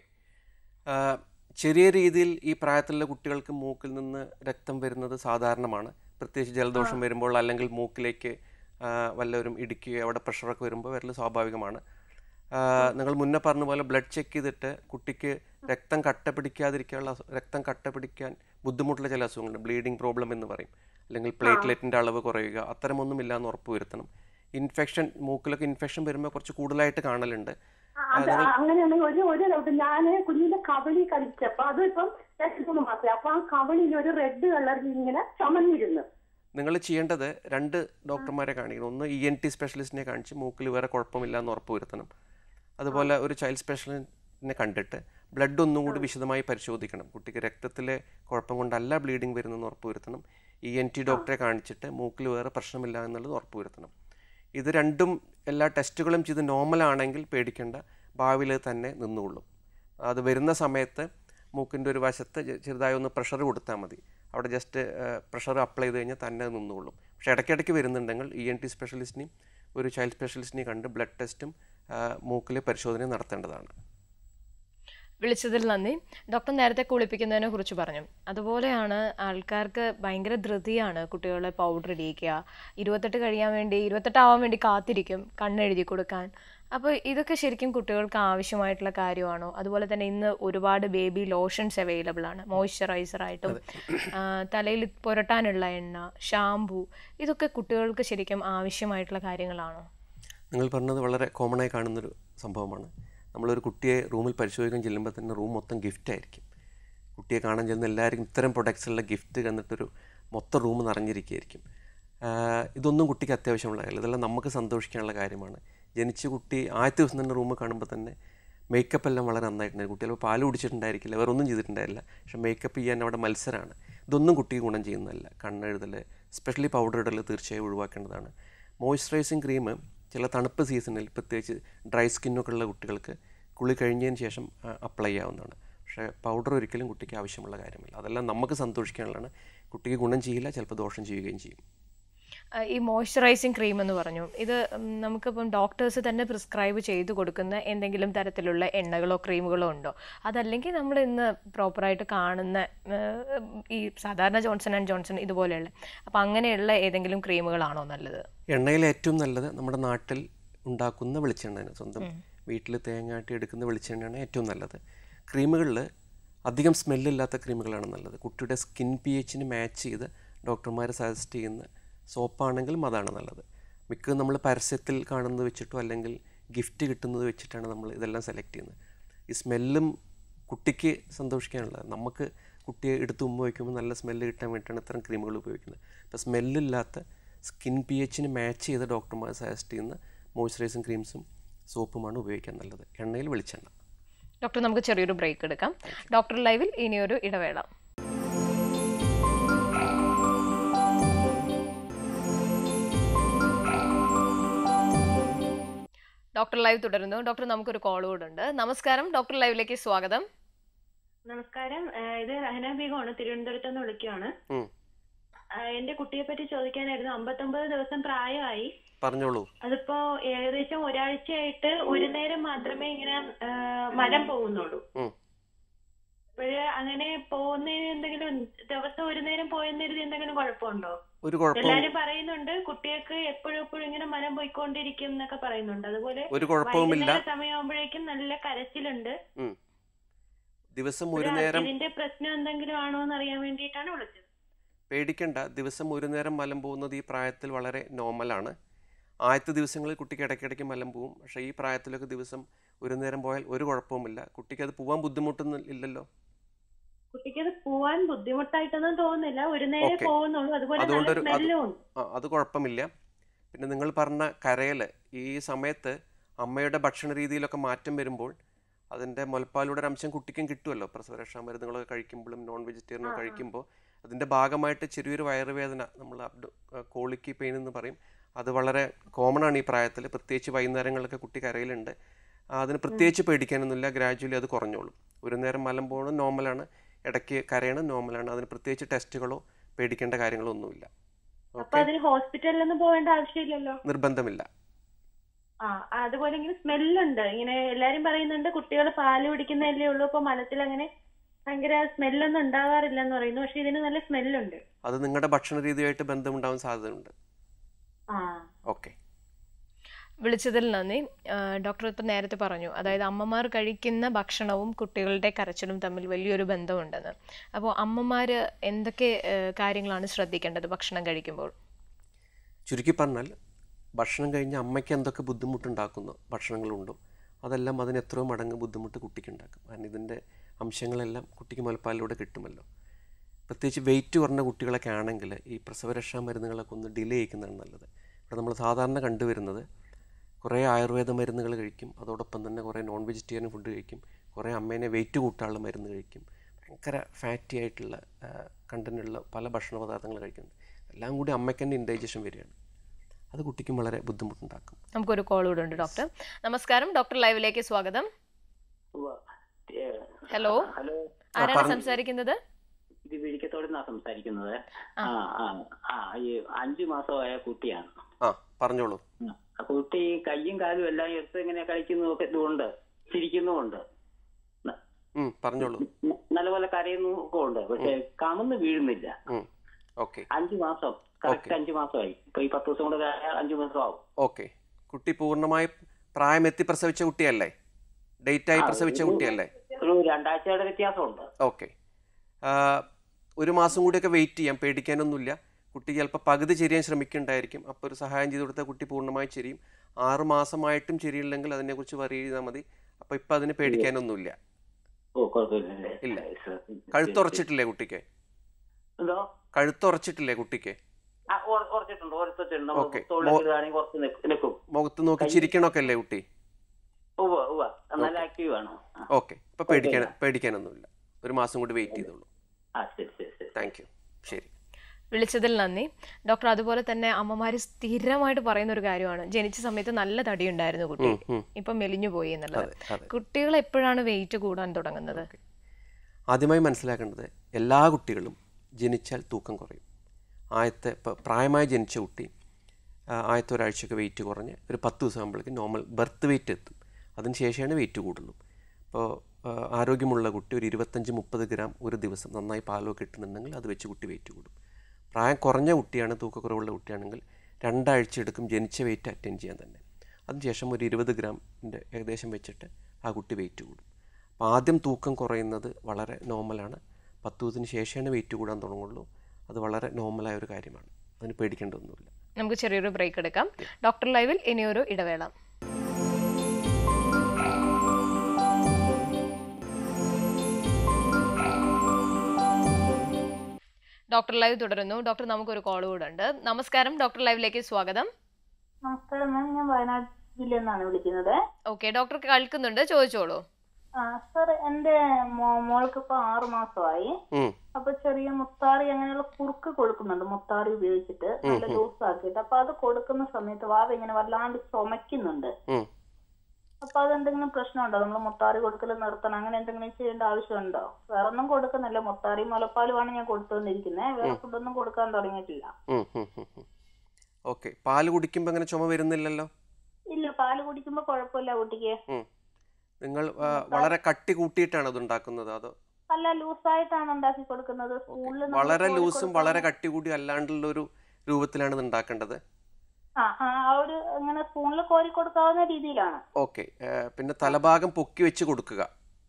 ചെറിയ രീതിയിൽ ഈ പ്രായത്തിലുള്ള കുട്ടികൾക്ക് മൂക്കിൽ നിന്ന് രക്തം വരുന്നത് സാധാരണമാണ് പ്രത്യേകിച്ച് ജലദോഷം വരുമ്പോൾ അല്ലെങ്കിൽ മൂക്കിലേക്ക് ആ, വല്ലവരും ഇടിക്കുകയോ അവിടെ പ്രഷറൊക്കെ വരുമ്പോൾ വരൽ സ്വാഭാവികമാണ് ആ, നിങ്ങൾ മുന്നേ പറഞ്ഞ പോലെ ബ്ലഡ് ചെക്ക് ചെയ്തിട്ട് കുട്ടിക്ക് രക്തം കട്ട പിടിക്കാതിരിക്കാനുള്ള അസു- രക്തം കട്ട പിടിക്കാൻ ബുദ്ധിമുട്ടുള്ള ചില അസുഖങ്ങളുണ്ട് ബ്ലീഡിംഗ് പ്രോബ്ലം എന്ന് പറയും അല്ലെങ്കിൽ പ്ലേറ്റ്ലെറ്റിൻ്റെ അളവ് കുറയുക അത്തരമൊന്നും ഇല്ലാന്ന് ഉറപ്പ് വരുത്തണം ഇൻഫെക്ഷൻ മൂക്കിലൊക്കെ ഇൻഫെക്ഷൻ വരുമ്പോൾ കുറച്ച് കൂടുതലായിട്ട് കാണലുണ്ട് ആ, അത് അങ്ങനെയാണെങ്കിൽ ഒരു ഒരു ഡൗട്ട് ഞാന് കുഞ്ഞിന്റെ കവളി കളിച്ചപ്പോ അത് ഇപ്പം രണ്ട് മൂന്ന് മാസം അപ്പൊ ആ കവളിൽ ഒരു റെഡ് കളറിൽ ഇങ്ങനെ ചുമന്നിരുന്നു നിങ്ങൾ ചെയ്യേണ്ടത് രണ്ട് ഡോക്ടർമാരെ കാണിക്കണം ഒന്ന് ഇ എൻ ടി സ്പെഷ്യലിസ്റ്റിനെ കാണിച്ച് മൂക്കിൽ വേറെ കുഴപ്പമില്ല എന്ന് ഉറപ്പ് വരുത്തണം അതുപോലെ ഒരു ചൈൽഡ് സ്പെഷ്യലിസ്റ്റിനെ കണ്ടിട്ട് ബ്ലഡ് ഒന്നും കൂടി വിശദമായി പരിശോധിക്കണം കുട്ടിക്ക് രക്തത്തിലെ കുഴപ്പം കൊണ്ടല്ല ബ്ലീഡിങ് വരുന്നതെന്ന് ഉറപ്പ് വരുത്തണം ഇ എൻ ടി ഡോക്ടറെ കാണിച്ചിട്ട് മൂക്കിൽ വേറെ പ്രശ്നമില്ല എന്നുള്ളത് ഉറപ്പ് വരുത്തണം ഇത് രണ്ടും എല്ലാ ടെസ്റ്റുകളും ചെയ്ത് നോർമൽ ആണെങ്കിൽ പേടിക്കേണ്ട ഭാവിയിൽ തന്നെ നിന്നുകൊള്ളും അത് വരുന്ന സമയത്ത് മൂക്കിൻ്റെ ഒരു വശത്ത് ചെ- ചെറുതായി ഒന്ന് പ്രഷർ കൊടുത്താൽ മതി അവിടെ ജസ്റ്റ് പ്രഷർ അപ്ലൈ ചെയ്ത് കഴിഞ്ഞാൽ തന്നെ അത് നിന്നുകൊള്ളും പക്ഷേ ഇടയ്ക്കിടയ്ക്ക് വരുന്നുണ്ടെങ്കിൽ ഇ എൻ ടി സ്പെഷ്യലിസ്റ്റിനെയും ഒരു ചൈൽഡ് സ്പെഷ്യലിസ്റ്റിനെയും കണ്ട് ബ്ലഡ് ടെസ്റ്റും മൂക്കിലെ പരിശോധനയും നടത്തേണ്ടതാണ് വിളിച്ചതിൽ നന്ദി ഡോക്ടർ നേരത്തെ കുളിപ്പിക്കുന്നതിനെ കുറിച്ച് പറഞ്ഞു അതുപോലെയാണ് ആൾക്കാർക്ക് ഭയങ്കര ധൃതിയാണ് കുട്ടികളെ പൗഡർ ഇടിയിക്കുക ഇരുപത്തെട്ട് കഴിയാൻ വേണ്ടി ഇരുപത്തെട്ടാവാൻ വേണ്ടി കാത്തിരിക്കും കണ്ണെഴുതി കൊടുക്കാൻ അപ്പോൾ ഇതൊക്കെ ശരിക്കും കുട്ടികൾക്ക് ആവശ്യമായിട്ടുള്ള കാര്യമാണോ അതുപോലെ തന്നെ ഇന്ന് ഒരുപാട് ബേബി ലോഷൻസ് അവൈലബിൾ ആണ് മോയ്സ്ചറൈസർ ആയിട്ടും ആ, തലയിൽ പുരട്ടാനുള്ള എണ്ണ ഷാംപൂ ഇതൊക്കെ കുട്ടികൾക്ക് ശരിക്കും ആവശ്യമായിട്ടുള്ള കാര്യങ്ങളാണോ നിങ്ങൾ പറഞ്ഞത് വളരെ കോമൺ ആയി കാണുന്നൊരു സംഭവമാണ് നമ്മളൊരു കുട്ടിയെ റൂമിൽ പരിശോധിക്കാൻ ചെല്ലുമ്പോൾ തന്നെ റൂം മൊത്തം ഗിഫ്റ്റ് ആയിരിക്കും കുട്ടിയെ കാണാൻ ചെല്ലുന്ന എല്ലാവർക്കും ഇത്തരം പ്രൊഡക്ട്സുള്ള ഗിഫ്റ്റ് തന്നിട്ടൊരു മൊത്തം റൂം നിറഞ്ഞിരിക്കുകയായിരിക്കും ആഹ് ഇതൊന്നും കുട്ടിക്ക് അത്യാവശ്യമുള്ള കാര്യമില്ല ഇതെല്ലാം നമുക്ക് സന്തോഷിക്കാനുള്ള കാര്യമാണ് ജനിച്ച കുട്ടി ആദ്യത്തെ ദിവസം തന്നെ റൂം കാണുമ്പോൾ തന്നെ മേക്കപ്പ് എല്ലാം വളരെ നന്നായിട്ടുണ്ട് കുട്ടി ചിലപ്പോൾ പാല് കുടിച്ചിട്ടുണ്ടായിരിക്കില്ല വേറെ ഒന്നും ചെയ്തിട്ടുണ്ടായിരില്ല പക്ഷെ മേക്കപ്പ് ചെയ്യാൻ അവിടെ മത്സരമാണ് ഇതൊന്നും കുട്ടിക്ക് ഗുണം ചെയ്യുന്നതല്ല കണ്ണെഴുതൽ സ്പെഷ്യലി പൗഡർ ഇടൽ തീർച്ചയായും ഒഴിവാക്കേണ്ടതാണ് മോയ്സ്ചറൈസിങ് ക്രീം ചില തണുപ്പ് സീസണിൽ പ്രത്യേകിച്ച് ഡ്രൈ സ്കിന്നൊക്കെ ഉള്ള കുട്ടികൾക്ക് കുളി കഴിഞ്ഞതിന് ശേഷം അപ്ലൈ ചെയ്യാവുന്നതാണ് പക്ഷേ പൗഡർ ഒരിക്കലും കുട്ടിക്ക് ആവശ്യമുള്ള കാര്യമില്ല അതെല്ലാം നമുക്ക് സന്തോഷിക്കാനുള്ളതാണ് കുട്ടിക്ക് ഗുണം ചെയ്യില്ല ചിലപ്പോൾ ദോഷം ചെയ്യുകയും ചെയ്യും ആ, ഈ മോയ്സ്ചറൈസിങ് ക്രീം എന്ന് പറഞ്ഞു ഇത് ഉം, നമുക്കിപ്പം ഡോക്ടേഴ്സ് തന്നെ പ്രിസ്ക്രൈബ് ചെയ്ത് കൊടുക്കുന്ന എന്തെങ്കിലും തരത്തിലുള്ള എണ്ണകളോ ക്രീമുകളോ ഉണ്ടോ അതല്ലെങ്കിൽ നമ്മൾ ഇന്ന് പ്രോപ്പറായിട്ട് കാണുന്ന ആ, ഈ സാധാരണ ജോൺസൺ ആൻഡ് ജോൺസൺ ഇതുപോലെയുള്ള അപ്പം അങ്ങനെയുള്ള ഏതെങ്കിലും ക്രീമുകളാണോ നല്ലത് എണ്ണയിൽ ഏറ്റവും നല്ലത് നമ്മുടെ നാട്ടിൽ ഉണ്ടാക്കുന്ന വെളിച്ചെണ്ണയാണ് സ്വന്തം വീട്ടിൽ തേങ്ങാട്ടി എടുക്കുന്ന വെളിച്ചെണ്ണയാണ് ഏറ്റവും നല്ലത് ക്രീമുകളിൽ അധികം സ്മെല്ലില്ലാത്ത ക്രീമുകളാണ് നല്ലത് കുട്ടിയുടെ സ്കിൻ പി എച്ചിന് മാച്ച് ചെയ്ത് ഡോക്ടർമാർ സജസ്റ്റ് ചെയ്യുന്ന സോപ്പാണെങ്കിലും അതാണ് നല്ലത് മിക്ക നമ്മൾ പരസ്യത്തിൽ കാണുന്നത് വെച്ചിട്ടോ അല്ലെങ്കിൽ ഗിഫ്റ്റ് കിട്ടുന്നത് വെച്ചിട്ടാണ് നമ്മൾ ഇതെല്ലാം സെലക്ട് ചെയ്യുന്നത് ഈ സ്മെല്ലും കുട്ടിക്ക് സന്തോഷിക്കാനുള്ളത് നമുക്ക് കുട്ടിയെ എടുത്ത് ഉമ്മ വയ്ക്കുമ്പോൾ നല്ല സ്മെല്ല് കിട്ടാൻ വേണ്ടിയിട്ടാണ് ഇത്തരം ക്രീമുകൾ ഉപയോഗിക്കുന്നത് അപ്പോൾ സ്മെല്ലില്ലാത്ത സ്കിൻ പി എച്ചിന് മാച്ച് ചെയ്ത ഡോക്ടർമാർ സജസ്റ്റ് ചെയ്യുന്ന മോയ്സ്ചറൈസിങ് ക്രീംസും സോപ്പുമാണ് ഉപയോഗിക്കാൻ നല്ലത് എണ്ണയിൽ വെളിച്ചെണ്ണ ഡോക്ടർ നമുക്ക് ചെറിയൊരു ബ്രേക്ക് എടുക്കാം ഡോക്ടർ ലൈവിൽ ഇനിയൊരു ഇടവേള ഡോക്ടർ ലൈവ് തുടരുന്നു ഡോക്ടർ നമുക്കൊരു കോൾ കൂടെ ഉണ്ട് നമസ്കാരം ഡോക്ടർ ലൈവിലേക്ക് സ്വാഗതം നമസ്കാരം ഏഹ് ഇത് റഹന ബീഗമാണ് തിരുവനന്തപുരത്ത് നിന്ന് വിളിക്കുകയാണ് ഉം. ഏഹ് എന്റെ കുട്ടിയെ പറ്റി ചോദിക്കാനായിരുന്നു അമ്പത്തൊമ്പത് ദിവസം പ്രായമായി പറഞ്ഞോളൂ അതിപ്പോ ഏകദേശം ഒരാഴ്ചയായിട്ട് ഒരു നേരം മാത്രമേ ഇങ്ങനെ ഏഹ് മലം പോകുന്നുള്ളൂ ഉം. അപ്പോഴ് അങ്ങനെ പോകുന്നതിന് എന്തെങ്കിലും ദിവസം ഒരു നേരം പോയെന്നിരുന്ന് എന്തെങ്കിലും കുഴപ്പമുണ്ടോ ഒരു കുഴപ്പവും എല്ലാരും പറയുന്നുണ്ട് കുട്ടികൾക്ക് എപ്പോഴും എപ്പോഴും ഇങ്ങനെ മലം പോയിക്കൊണ്ടിരിക്കും എന്നൊക്കെ പറയുന്നുണ്ട് അതുപോലെ ഒരു കുഴപ്പവുമില്ല വൈകുന്നേര സമയമാകുമ്പോഴേക്കും നല്ല കരച്ചിലുണ്ട് ഉം. ദിവസം ഒരു ഒരു നേരം ഇതിന്റെ പ്രശ്നം എന്തെങ്കിലും ആണോ എന്ന് അറിയാൻ വേണ്ടിയിട്ടാണ് വിളിച്ചത് പേടിക്കണ്ട ദിവസം ഒരു നേരം മലം പോകുന്നത് ഈ പ്രായത്തിൽ വളരെ നോർമലാണ് ആദ്യത്തെ ദിവസങ്ങളിൽ കുട്ടിക്ക് ഇടയ്ക്കിടയ്ക്ക് മലം പോവും പക്ഷേ ഈ പ്രായത്തിലൊക്കെ ദിവസം ഒരു നേരം പോയാൽ ഒരു കുഴപ്പവുമില്ല കുട്ടിക്ക് അത് പോകാൻ ബുദ്ധിമുട്ടൊന്നും ഇല്ലല്ലോ കുട്ടിക്ക് അത് പോവാൻ ബുദ്ധിമുട്ടായിട്ടൊന്നും തോന്നുന്നില്ല ഒരു നേരെ Okay. പോകുന്നുള്ളൂ അതുപോലെ നല്ല അതുകൊണ്ടൊരു- അത് സ്മെല്ലും ഉണ്ട് ആ അത് കുഴപ്പമില്ല പിന്നെ നിങ്ങൾ പറഞ്ഞ കരയൽ ഈ സമയത്ത് അമ്മയുടെ ഭക്ഷണ രീതിയിലൊക്കെ മാറ്റം വരുമ്പോൾ അതിൻ്റെ മുലപ്പാലൂടെ ഒരു അംശം കുട്ടിക്കും കിട്ടുമല്ലോ പ്രസവരക്ഷാ മരുന്നുകളൊക്കെ കഴിക്കുമ്പോഴും നോൺ വെജിറ്റേറിയനും കഴിക്കുമ്പോൾ അതിൻ്റെ ഭാഗമായിട്ട് ചെറിയൊരു വയറുവേദന നമ്മൾ അബ്ഡോ കോളിക്ക് പെയിൻ എന്ന് പറയും അത് വളരെ കോമൺ ആണ് ഈ പ്രായത്തിൽ പ്രത്യേകിച്ച് വൈകുന്നേരങ്ങളിലൊക്കെ കുട്ടി കരയിലുണ്ട് അതിന് പ്രത്യേകിച്ച് പേടിക്കാനൊന്നുമില്ല ഗ്രാജുവലി അത് കുറഞ്ഞോളും ഒരു നേരം മലം പോകണം നോർമലാണ് ഇടയ്ക്ക് കരയണം നോർമലാണ് അതിന് പ്രത്യേകിച്ച് ടെസ്റ്റുകളോ പേടിക്കേണ്ട കാര്യങ്ങളോ ഒന്നുമില്ല അപ്പൊ ഓക്കെ അതിന് ഹോസ്പിറ്റലിലൊന്നും പോകേണ്ട ആവശ്യമില്ലല്ലോ നിർബന്ധമില്ല ആ അതുപോലെ ഇങ്ങനെ സ്മെല്ലുണ്ട് ഇങ്ങനെ എല്ലാരും പറയുന്നുണ്ട് കുട്ടികൾ പാല് കുടിക്കുന്നതല്ലേ ഉള്ളൂ അപ്പൊ മലത്തിൽ അങ്ങനെ ഭയങ്കര സ്മെല്ലൊന്നും ഉണ്ടാകാറില്ലെന്ന് പറയുന്നു പക്ഷെ ഇതിന് നല്ല സ്മെല്ലുണ്ട് അത് നിങ്ങളുടെ ഭക്ഷണ രീതിയുമായിട്ട് ബന്ധമുണ്ടാവാൻ സാധ്യതയുണ്ട് ആ ഓക്കെ വിളിച്ചതിൽ നന്ദി ആ, ഡോക്ടർ ഇപ്പം നേരത്തെ പറഞ്ഞു അതായത് അമ്മമാർ കഴിക്കുന്ന ഭക്ഷണവും കുട്ടികളുടെ കരച്ചിലും തമ്മിൽ വലിയൊരു ബന്ധമുണ്ടെന്ന് അപ്പോൾ അമ്മമാർ എന്തൊക്കെ ആ, കാര്യങ്ങളാണ് ശ്രദ്ധിക്കേണ്ടത് ഭക്ഷണം കഴിക്കുമ്പോൾ ചുരുക്കി പറഞ്ഞാൽ ഭക്ഷണം കഴിഞ്ഞ് അമ്മയ്ക്ക് എന്തൊക്കെ ബുദ്ധിമുട്ടുണ്ടാക്കുന്നു ഭക്ഷണങ്ങളുണ്ടോ അതെല്ലാം അതിന് എത്രയോ മടങ്ങ് ബുദ്ധിമുട്ട് കുട്ടിക്ക് ഉണ്ടാക്കും കാരണം ഇതിൻ്റെ അംശങ്ങളെല്ലാം കുട്ടിക്ക് മുലപ്പാലിലൂടെ കിട്ടുമല്ലോ പ്രത്യേകിച്ച് വെയിറ്റ് കുറഞ്ഞ കുട്ടികളൊക്കെ ആണെങ്കിൽ ഈ പ്രസവരക്ഷാ മരുന്നുകളൊക്കെ ഒന്ന് ഡിലേ ചെയ്യിക്കുന്നതാണ് നല്ലത് ഇവിടെ നമ്മൾ സാധാരണ കണ്ടുവരുന്നത് കുറേ ആയുർവേദ മരുന്നുകൾ കഴിക്കും അതോടൊപ്പം തന്നെ കുറേ നോൺ വെജിറ്റേറിയൻ ഫുഡ് കഴിക്കും കുറേ അമ്മേനെ വെയിറ്റ് കൂട്ടാനുള്ള മരുന്ന് കഴിക്കും ഭയങ്കര ഫാറ്റി ആയിട്ടുള്ള കണ്ടന്റുള്ള പല ഭക്ഷണ പദാർത്ഥങ്ങൾ കഴിക്കുന്നുണ്ട് എല്ലാം കൂടി അമ്മയ്ക്ക് തന്നെ ഇൻഡൈജഷൻ വരികയാണ് അത് കുട്ടിക്കും വളരെ ബുദ്ധിമുട്ടുണ്ടാക്കും നമുക്കൊരു കോൾ കൂടെ ഉണ്ട് ഡോക്ടർ നമസ്കാരം ഡോക്ടർ ലൈവിലേക്ക് സ്വാഗതം ഹലോ ഹലോ ആരാണ് പറഞ്ഞോ. സംസാരിക്കുന്നത് ഇത് വിഴിക്കത്തോട് നിന്നാ സംസാരിക്കുന്നത് ആ. ആ ആ ആ ഈ അഞ്ചു മാസമായ കുട്ടിയാണ് ആ പറഞ്ഞോളൂ ഉം. ആ കുട്ടി കയ്യും കാലും എല്ലാം എടുത്ത് ഇങ്ങനെ കളിക്കുന്നതൊക്കെ ഇതുകൊണ്ട് ചിരിക്കുന്നുമുണ്ട് ന- ഉം, പറഞ്ഞോളൂ ന- നല്ലപോലെ കരയുന്നു ഒക്കെ ഉണ്ട് പക്ഷെ കമന്ന് വീഴുന്നില്ല ഓക്കെ അഞ്ചു മാസം കറക്റ്റ് അഞ്ചു മാസമായി ഇപ്പൊ ഈ പത്ത് ദിവസം കൊണ്ട് കഴിഞ്ഞാൽ അഞ്ചു മാസം ആവും ഓക്കെ കുട്ടി പൂർണ്ണമായി പ്രായം എത്തി പ്രസവിച്ച കുട്ടിയല്ലേ ഡേറ്റ് ആയി ആ, പ്രസവിച്ച ഒരു- കുട്ടിയല്ലേ ഒരു രണ്ടാഴ്ചയുടെ വ്യത്യാസമുണ്ട് ഓക്കെ ഒരു മാസം കൂടിയൊക്കെ വെയിറ്റ് ചെയ്യാം പേടിക്കാനൊന്നുമില്ല കുട്ടി ചിലപ്പോൾ പകുതി ചെരിയാൻ ശ്രമിക്കുന്നുണ്ടായിരിക്കും അപ്പോൾ ഒരു സഹായം ചെയ്ത് കൊടുത്താൽ കുട്ടി പൂർണ്ണമായി ചെരിയും ആറ് മാസമായിട്ടും ചെരിയില്ലെങ്കിൽ അതിനെക്കുറിച്ച് വറി ചെയ്താൽ മതി അപ്പോൾ ഇപ്പം അതിന് പേടിക്കാനൊന്നുമില്ല ഓ കുഴപ്പമില്ല ഇല്ല. കഴുത്തുറച്ചിട്ടില്ലേ കുട്ടിക്ക് എന്തോ കഴുത്തുറച്ചിട്ടില്ലേ കുട്ടിക്ക് ആ, ഉറ- ഉറച്ചിട്ടുണ്ട് ഉറച്ചിട്ടുണ്ട് ഓക്കേ. തൊഴിലാണെങ്കിൽ കുറച്ച് നിക്ക്- നിൽക്കും മുഖത്ത് നോക്കി ചിരിക്കണമൊക്കെ അല്ലേ കുട്ടി ഉവ്വ ഉവ്വ നല്ല ആക്റ്റീവ് ആണ് ആ. ഓക്കെ ഇപ്പം പേടിക്കാൻ പേടിക്കാനൊന്നുമില്ല ഒരു മാസം കൂടി വെയിറ്റ് ചെയ്തോളൂ ആ ശരി ശരി ശരി താങ്ക് യു ശരി വിളിച്ചതിൽ നന്ദി ഡോക്ടർ അതുപോലെ തന്നെ അമ്മമാർ സ്ഥിരമായിട്ട് പറയുന്ന ഒരു കാര്യമാണ് ജനിച്ച സമയത്ത് നല്ല തടി ഉണ്ടായിരുന്നു കുട്ടി ഉം, ഉം. ഇപ്പം മെലിഞ്ഞു പോയി എന്നുള്ളത് അതെ അതെ കുട്ടികൾ എപ്പോഴാണ് വെയിറ്റ് കൂടാൻ തുടങ്ങുന്നത് ആദ്യമായി മനസ്സിലാക്കേണ്ടത് എല്ലാ കുട്ടികളും ജനിച്ചാൽ തൂക്കം കുറയും ആദ്യത്തെ ഇപ്പോൾ പ്രായമായി ജനിച്ച കുട്ടി ആ, ആദ്യത്തെ ഒരാഴ്ചയൊക്കെ വെയിറ്റ് കുറഞ്ഞ് ഒരു പത്ത് ദിവസം ആകുമ്പോഴേക്കും നോർമൽ ബർത്ത് വെയിറ്റ് എത്തും അതിന് ശേഷമാണ് വെയിറ്റ് കൂടുള്ളൂ അപ്പോൾ ആ, ആരോഗ്യമുള്ള കുട്ടി ഒരു ഇരുപത്തഞ്ച് മുപ്പത് ഗ്രാം ഒരു ദിവസം നന്നായി പാലൊക്കെ കിട്ടുന്നുണ്ടെങ്കിൽ അത് വെച്ച് കുട്ടി വെയിറ്റ് കൂടും പ്രായം കുറഞ്ഞ കുട്ടിയാണ് തൂക്കക്കുറവുള്ള കുട്ടിയാണെങ്കിൽ രണ്ടാഴ്ച എടുക്കും ജനിച്ച വെയിറ്റ് അറ്റൻഡ് ചെയ്യാൻ തന്നെ അതിനുശേഷം ഒരു ഇരുപത് ഗ്രാമിൻ്റെ ഏകദേശം വെച്ചിട്ട് ആ കുട്ടി വെയിറ്റ് കൂടും അപ്പോൾ ആദ്യം തൂക്കം കുറയുന്നത് വളരെ നോർമലാണ് പത്ത് ദിവസത്തിന് ശേഷമാണ് വെയിറ്റ് കൂടാൻ തുടങ്ങുള്ളൂ അത് വളരെ നോർമലായ ഒരു കാര്യമാണ് അതിന് പേടിക്കേണ്ടതൊന്നുമില്ല നമുക്ക് ചെറിയൊരു ബ്രേക്ക് എടുക്കാം ഡോക്ടർ ലൈവിൽ ഇനിയൊരു ഇടവേള ഡോക്ടർ ലൈവ് തുടരുന്നു ഡോക്ടർ നമുക്കൊരു കോൾ കൂടെ ഉണ്ട് നമസ്കാരം ഡോക്ടർ ലൈവിലേക്ക് സ്വാഗതം നമസ്കാരം മാം ഞാൻ വയനാട് ജില്ലയിൽ നിന്നാണ് വിളിക്കുന്നത് ഓക്കെ ഡോക്ടർ കേൾക്കുന്നുണ്ട് ചോദിച്ചോളൂ ആ സാർ എന്റെ മോ- മോൾക്ക് ഇപ്പൊ ആറു മാസമായി ഉം, അപ്പൊ ചെറിയ മുത്താറി അങ്ങനെയുള്ള കുറുക്ക് കൊടുക്കുന്നുണ്ട് മുത്താറി ഉപയോഗിച്ചിട്ട് നല്ല ലൂസ് ആക്കിയിട്ട് അപ്പൊ അത് കൊടുക്കുന്ന സമയത്ത് വാവ ഇങ്ങനെ വല്ലാണ്ട് ചുമക്കുന്നുണ്ട് ഉം. അപ്പൊ അതെന്തെങ്കിലും പ്രശ്നമുണ്ടോ നമ്മൾ മുത്താറി കൊടുക്കൽ നിർത്തണം അങ്ങനെ എന്തെങ്കിലും ചെയ്യേണ്ട ആവശ്യമുണ്ടോ വേറെ ഒന്നും കൊടുക്കുന്നില്ല മുത്താറി മുലപ്പാലുമാണ് ഞാൻ കൊടുത്തുകൊണ്ടിരിക്കുന്നത് വേറെ ഫുഡൊന്നും കൊടുക്കാൻ തുടങ്ങിയിട്ടില്ല ഉം, ഉം, ഉം, ഉം. ഓക്കെ പാല് കുടിക്കുമ്പോൾ അങ്ങനെ ചുമ വരുന്നില്ലല്ലോ ഇല്ല പാല് കുടിക്കുമ്പോ കുഴപ്പമില്ല കുട്ടിക്ക് ഉം. നിങ്ങൾ ആ, വളരെ കട്ടി കൂട്ടിയിട്ടാണ് അത് ഉണ്ടാക്കുന്നത് അതോ അല്ല ലൂസായിട്ടാണ് ഉണ്ടാക്കി കൊടുക്കുന്നത് സ്കൂളിൽ നമ്മൾ വളരെ കോരി ലൂസും കൊടുക്കാൻ- വളരെ കട്ടി കൂടി അല്ലാണ്ടുള്ള ഒരു രൂപത്തിലാണ് ഇത് ഉണ്ടാക്കേണ്ടത് ആ ആ ആ ഒരു ഇങ്ങനെ സ്പൂണിൽ കോരി കൊടുക്കാവുന്ന രീതിയിലാണ് ഓക്കെ പിന്നെ തലഭാഗം പൊക്കി വെച്ച് കൊടുക്കുക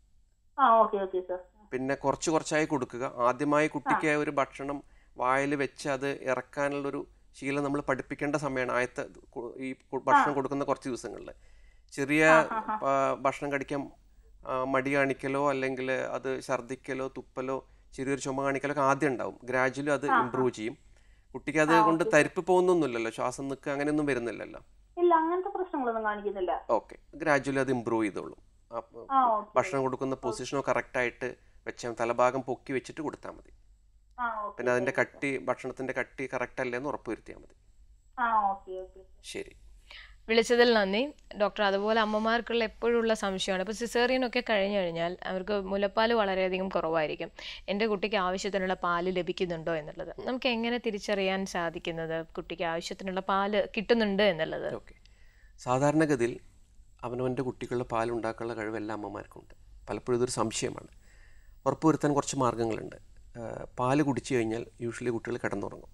ആ ഓക്കെ ഓക്കെ സർ പിന്നെ കുറച്ച് കുറച്ചായി കൊടുക്കുക ആദ്യമായി കുട്ടിക്ക് ഒരു ഭക്ഷണം വായിൽ വെച്ച് അത് ഇറക്കാനുള്ളൊരു ശീലം നമ്മൾ പഠിപ്പിക്കേണ്ട സമയമാണ് ആദ്യത്തെ കു- ഈ കു- ഭക്ഷണം കൊടുക്കുന്ന കുറച്ച് ദിവസങ്ങളിൽ ചെറിയ ആ, ഭക്ഷണം കഴിക്കാൻ ആ, മടി കാണിക്കലോ അല്ലെങ്കിൽ അത് ഛർദ്ദിക്കലോ തുപ്പലോ ചെറിയൊരു ചുമ കാണിക്കലോ ഒക്കെ ആദ്യം ഉണ്ടാവും ഗ്രാജുവലി അത് ഇമ്പ്രൂവ് ചെയ്യും കുട്ടിക്ക് അത് കൊണ്ട് തരിപ്പ് പോകുന്നൊന്നുമില്ലല്ലോ ശ്വാസം നിൽക്കുക അങ്ങനെയൊന്നും വരുന്നില്ലല്ലോ ഇല്ല അങ്ങനത്തെ പ്രശ്നങ്ങളൊന്നും കാണിക്കുന്നില്ല ഓക്കെ ഗ്രാജുവലി അത് ഇമ്പ്രൂവ് ചെയ്തോളും അപ്പൊ ആ ഓക്കെ ഭക്ഷണം കൊടുക്കുന്ന പൊസിഷനോ കറക്റ്റായിട്ട് വെച്ചാൽ തലഭാഗം പൊക്കി വെച്ചിട്ട് കൊടുത്താൽ മതി ആ ഓക്കെ പിന്നെ അതിൻ്റെ കട്ടി ഭക്ഷണത്തിൻ്റെ കട്ടി കറക്റ്റ് അല്ലേ എന്ന് ഉറപ്പ് വരുത്തിയാൽ മതി ആ ഓക്കെ ഓക്കെ ശരി വിളിച്ചതിൽ നന്ദി ഡോക്ടർ അതുപോലെ അമ്മമാർക്കുള്ള എപ്പോഴുള്ള സംശയമാണ് ഇപ്പോൾ സിസേറിയൻ ഒക്കെ കഴിഞ്ഞു കഴിഞ്ഞാൽ അവർക്ക് മുലപ്പാൽ വളരെയധികം കുറവായിരിക്കും എൻ്റെ കുട്ടിക്ക് ആവശ്യത്തിനുള്ള പാല് ലഭിക്കുന്നുണ്ടോ എന്നുള്ളത് നമുക്ക് എങ്ങനെ തിരിച്ചറിയാൻ സാധിക്കുന്നത് കുട്ടിക്ക് ആവശ്യത്തിനുള്ള പാല് കിട്ടുന്നുണ്ട് എന്നുള്ളത് ഓക്കെ സാധാരണഗതിയിൽ അവനവൻ്റെ കുട്ടികളുടെ പാലുണ്ടാക്കാനുള്ള കഴിവ് എല്ലാ അമ്മമാർക്കുണ്ട് പലപ്പോഴും ഇതൊരു സംശയമാണ് ഉറപ്പുവരുത്താൻ കുറച്ച് മാർഗ്ഗങ്ങളുണ്ട് ആ, പാല് കുടിച്ചു കഴിഞ്ഞാൽ യൂഷ്വലി കുട്ടികൾ കിടന്നുറങ്ങും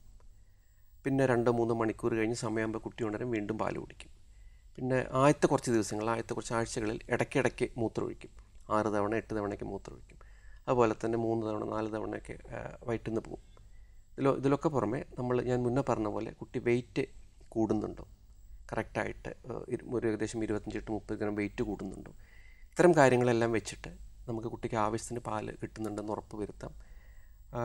പിന്നെ രണ്ടോ മൂന്നോ മണിക്കൂർ കഴിഞ്ഞ് സമയമാകുമ്പോൾ കുട്ടി ഉണരും വീണ്ടും പാല് കുടിക്കും പിന്നെ ആദ്യത്തെ കുറച്ച് ദിവസങ്ങൾ ആദ്യത്തെ കുറച്ച് ആഴ്ചകളിൽ ഇടയ്ക്കിടയ്ക്ക് മൂത്രമൊഴിക്കും ആറ് തവണ എട്ട് തവണയ്ക്ക് മൂത്രമൊഴിക്കും അതുപോലെ തന്നെ മൂന്ന് തവണ നാല് തവണയൊക്കെ ആ, വയറ്റിൽ നിന്ന് പോകും ഇതിലോ ഇതിലൊക്കെ പുറമെ നമ്മൾ ഞാൻ മുന്നേ പറഞ്ഞ പോലെ കുട്ടി വെയിറ്റ് കൂടുന്നുണ്ടോ കറക്റ്റായിട്ട് ഒരു ഏകദേശം ഇരുപത്തഞ്ച് to മുപ്പത് ഗ്രാം വെയിറ്റ് കൂടുന്നുണ്ടോ ഇത്തരം കാര്യങ്ങളെല്ലാം വെച്ചിട്ട് നമുക്ക് കുട്ടിക്ക് ആവശ്യത്തിന് പാല് കിട്ടുന്നുണ്ടെന്ന് ഉറപ്പ് വരുത്താം ആ,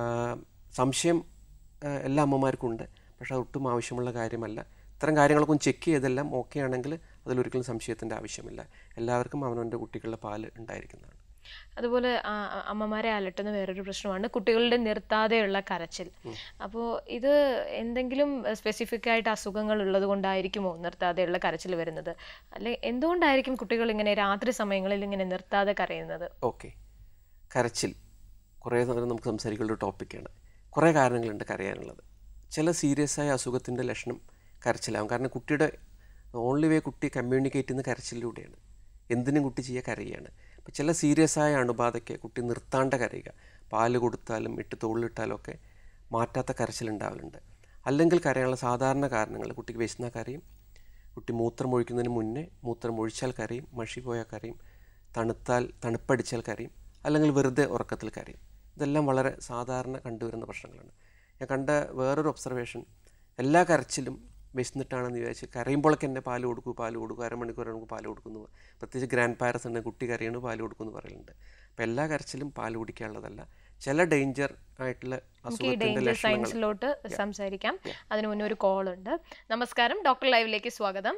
സംശയം ആ, എല്ലാ അമ്മമാർക്കും ഉണ്ട് പക്ഷേ അതൊട്ടും ആവശ്യമുള്ള കാര്യമല്ല ഇത്തരം കാര്യങ്ങളൊക്കെ ഒന്ന് ചെക്ക് ചെയ്തെല്ലാം ഓക്കെ ആണെങ്കിൽ അതിലൊരിക്കലും സംശയത്തിൻ്റെ ആവശ്യമില്ല എല്ലാവർക്കും അവനവൻ്റെ കുട്ടികളുടെ പാല് ഉണ്ടായിരിക്കുന്നതാണ് അതുപോലെ ആ, ആ, അമ്മമാരെ അലട്ടുന്ന വേറൊരു പ്രശ്നമാണ് കുട്ടികളുടെ നിർത്താതെയുള്ള കരച്ചിൽ അപ്പോൾ ഇത് എന്തെങ്കിലും സ്പെസിഫിക് ആയിട്ട് അസുഖങ്ങൾ ഉള്ളത് കൊണ്ടായിരിക്കുമോ നിർത്താതെയുള്ള കരച്ചിൽ വരുന്നത് അല്ലെ എന്തുകൊണ്ടായിരിക്കും കുട്ടികൾ ഇങ്ങനെ രാത്രി സമയങ്ങളിൽ ഇങ്ങനെ നിർത്താതെ കരയുന്നത് ഓക്കെ കരച്ചിൽ കുറേ നേരം നമുക്ക് സംസാരിക്കേണ്ട ഒരു ടോപ്പിക്കാണ് കുറേ കാരണങ്ങളുണ്ട് കരയാനുള്ളത് ചില സീരിയസ് ആയ അസുഖത്തിൻ്റെ ലക്ഷണം കരച്ചിലാവും കാരണം കുട്ടിയുടെ ഓൺലി വേ കുട്ടി കമ്മ്യൂണിക്കേറ്റ് ചെയ്യുന്ന കരച്ചിലൂടെയാണ് എന്തിനും കുട്ടി ചെയ്യുക കരയുകയാണ് അപ്പോൾ ചില സീരിയസ് ആയ അണുബാധയ്ക്ക് കുട്ടി നിർത്താണ്ട് കരയുക പാല് കൊടുത്താലും ഇട്ട് തോളിലിട്ടാലും ഒക്കെ മാറ്റാത്ത കരച്ചിലുണ്ടാവലുണ്ട് അല്ലെങ്കിൽ കരയാനുള്ള സാധാരണ കാരണങ്ങൾ കുട്ടിക്ക് വിശന്നാൽ കരയും കുട്ടി മൂത്രം ഒഴിക്കുന്നതിന് മുന്നേ മൂത്രം ഒഴിച്ചാൽ കരയും മഷി പോയാൽ കരയും തണുത്താൽ തണുപ്പടിച്ചാൽ കരയും അല്ലെങ്കിൽ വെറുതെ ഉറക്കത്തിൽ കരയും ഇതെല്ലാം വളരെ സാധാരണ കണ്ടുവരുന്ന പ്രശ്നങ്ങളാണ് ഞാൻ കണ്ട വേറൊരു ഒബ്സർവേഷൻ എല്ലാ കരച്ചിലും വിശന്നിട്ടാണെന്ന് വിചാരിച്ച് കരയുമ്പോഴൊക്കെ എന്നെ പാല് കൊടുക്കൂ പാല് കൊടുക്കൂ അരമണിക്കൂർ നമുക്ക് പാല് കൊടുക്കുന്നു പ്രത്യേകിച്ച് ഗ്രാൻഡ് പാരൻസ് ഉണ്ടെങ്കിൽ കുട്ടി കരയണു പാല് കൊടുക്കുമെന്ന് പറയലുണ്ട് അപ്പോൾ എല്ലാ കരച്ചിലും പാല് കുടിക്കാനുള്ളതല്ല ചില ഡേഞ്ചർ ആയിട്ടുള്ള നമുക്ക് ഈ അസുഖത്തിൻ്റെ ഡേഞ്ചർ ലക്ഷണങ്ങൾ സയൻസിലോട്ട് സംസാരിക്കാം അതിനു മുന്നേ ഒരു കോൾ ഉണ്ട് നമസ്കാരം ഡോക്ടർ ലൈവിലേക്ക് സ്വാഗതം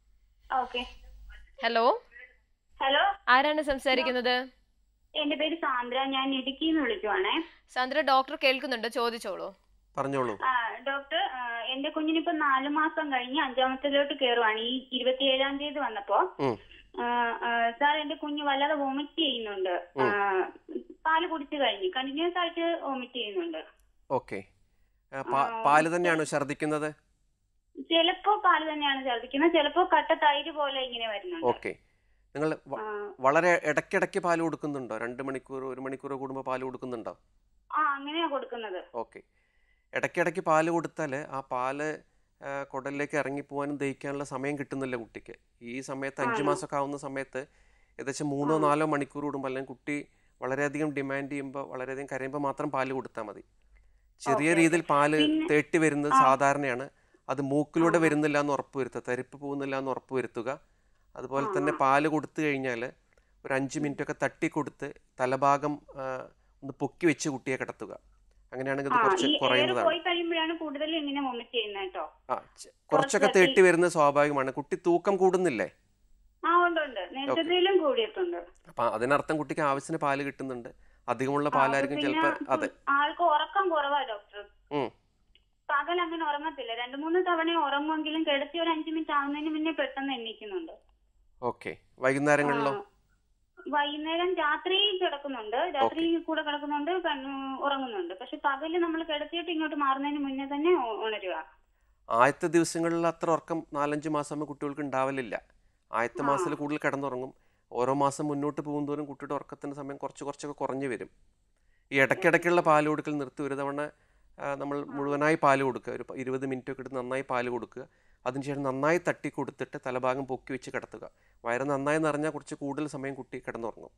ഓക്കെ ഹലോ ഹലോ ആരാണ് സംസാരിക്കുന്നത് എന്റെ പേര് സാന്ദ്ര ഞാൻ ഇടുക്കിന്ന് വിളിക്കുവാണേ സാന്ദ്ര ഡോക്ടർ കേൾക്കുന്നുണ്ട് ചോദിച്ചോളൂ പറഞ്ഞോളൂ ആ, ഡോക്ടർ ആ, എന്റെ കുഞ്ഞിനിപ്പോ നാല് മാസം കഴിഞ്ഞ് അഞ്ചാമത്തിലോട്ട് കയറുവാണ് ഈ ഇരുപത്തിയേഴാം തീയതി വന്നപ്പോ ഉം. ആ, ആ, സാർ എന്റെ കുഞ്ഞ് വല്ലാതെ വോമിറ്റ് ചെയ്യുന്നുണ്ട് ആ, പാല് കുടിച്ചു കഴിഞ്ഞ് കണ്ടിന്യൂസ് ആയിട്ട് വോമിറ്റ് ചെയ്യുന്നുണ്ട് ഓക്കെ പാല് തന്നെയാണോ ഛർദ്ദിക്കുന്നത് ചിലപ്പോ പാല് തന്നെയാണ് ഛർദ്ദിക്കുന്നത് ചിലപ്പോ കട്ട തൈര് പോലെ ഇങ്ങനെ വരുന്നുണ്ട് ഓക്കെ നിങ്ങൾ വ- ആ, വളരെ ഇടയ്ക്കിടയ്ക്ക് പാല് കൊടുക്കുന്നുണ്ടോ രണ്ട് മണിക്കൂർ ഒരു മണിക്കൂർ കൂടുമ്പോൾ പാല് കൊടുക്കുന്നുണ്ടോ ആ അങ്ങനെയാ കൊടുക്കുന്നത് ഓക്കെ ഇടയ്ക്കിടയ്ക്ക് പാല് കൊടുത്താൽ ആ പാല് ആ, കുടലിലേക്ക് ഇറങ്ങിപ്പോവാനും ദഹിക്കാനുള്ള സമയം കിട്ടുന്നില്ല കുട്ടിക്ക് ഈ സമയത്ത് അഞ്ച് ആണോ? മാസമൊക്കെ ആവുന്ന സമയത്ത് ഏകദേശം മൂന്നോ ആ. നാലോ മണിക്കൂർ കൂടുമ്പോൾ അല്ലെങ്കിൽ കുട്ടി വളരെയധികം ഡിമാൻഡ് ചെയ്യുമ്പോൾ വളരെയധികം കരയുമ്പോൾ മാത്രം പാല് കൊടുത്താൽ മതി ചെറിയ ഓക്കേ, രീതിയിൽ പാല് പിന്നെ- തേട്ടി വരുന്നത് ആ. സാധാരണയാണ് അത് മൂക്കിലൂടെ ആ. വരുന്നില്ല എന്ന് ഉറപ്പ് വരുത്തുക തരിപ്പ് പോകുന്നില്ല എന്ന് ഉറപ്പ് വരുത്തുക അതുപോലെ ആ, തന്നെ ആ. പാല് കൊടുത്തു കഴിഞ്ഞാൽ ഒരു അഞ്ച് മിനിറ്റ് ഒക്കെ തട്ടി കൊടുത്ത് തലഭാഗം ആ, ഒന്ന് പൊക്കി വെച്ച് കുട്ടിയെ കിടത്തുക അങ്ങനെയാണെങ്കിൽ ആ ഇത് കുറച്ച് ഈ എയർ കുറയുന്നതാണ് പോയി കഴിയുമ്പോഴാണ് കൂടുതൽ ഇങ്ങനെ വൊമിറ്റ് ചെയ്യുന്നത് കേട്ടോ ആ ചെ- കുറച്ചൊക്കെ തട്ടി- തേട്ടി വരുന്നത് സ്വാഭാവികമാണ് കുട്ടി തൂക്കം കൂടുന്നില്ലേ ആ ഉണ്ട് ഉണ്ട് നേരത്തേലും കൂടിയിട്ടുണ്ട് അപ്പൊ അതിനർത്ഥം കുട്ടിക്ക് ആവശ്യത്തിന് പാല് കിട്ടുന്നുണ്ട് അധികമുള്ള ആ, പാലായിരിക്കും പിന്നെ ചിലപ്പോൾ അതെ ആൾക്ക് ഉറക്കം കുറവാ ഡോക്ടർ ഉം. പകൽ അങ്ങനെ ഉറങ്ങത്തില്ല രണ്ടു മൂന്ന് തവണ ഉറങ്ങുമെങ്കിലും കിടത്തി ഒരു അഞ്ചു മിനിറ്റ് ആവുന്നതിന് മുന്നേ പെട്ടെന്ന് എണീക്കുന്നുണ്ട് ഓക്കെ വൈകുന്നേരങ്ങളിലോ ആ, വൈകുന്നേരം രാത്രി കിടക്കുന്നുണ്ട് രാത്രി കൂടെ കിടക്കുന്നുണ്ട് കണ്ണ് ഉറങ്ങുന്നുണ്ട് പക്ഷെ പകല് നമ്മൾ കിടത്തിയിട്ട് ഇങ്ങോട്ട് മാറുന്നതിന് മുന്നേ തന്നെ ഉ- ഉണരുക ആദ്യത്തെ ദിവസങ്ങളിൽ അത്ര ഉറക്കം നാലഞ്ച് മാസം ആകുമ്പോൾ കുട്ടികൾക്ക് ഉണ്ടാവലില്ല ആദ്യത്തെ ആ. മാസത്തിൽ കൂടുതൽ കിടന്നുറങ്ങും ഓരോ മാസം മുന്നോട്ട് പോകുന്തോറും കുട്ടിയുടെ ഉറക്കത്തിൻ്റെ സമയം കുറച്ച് കുറച്ചൊക്കെ കുറഞ്ഞു വരും ഈ ഇടയ്ക്കിടയ്ക്കുള്ള പാല് കൊടുക്കൽ നിർത്തി ഒരു തവണ ആ, നമ്മൾ മുഴുവനായി പാല് കൊടുക്കുക ഒരു പ- ഇരുപത് മിനിറ്റ് ഒക്കെ എടുത്ത് നന്നായി പാല് കൊടുക്കുക അതിനുശേഷം നന്നായി തട്ടി കൊടുത്തിട്ട് തലഭാഗം പൊക്കി വെച്ച് കിടത്തുക വയറ് നന്നായി നിറഞ്ഞാൽ കുറച്ച് കൂടുതൽ സമയം കുട്ടി കിടന്നുറങ്ങും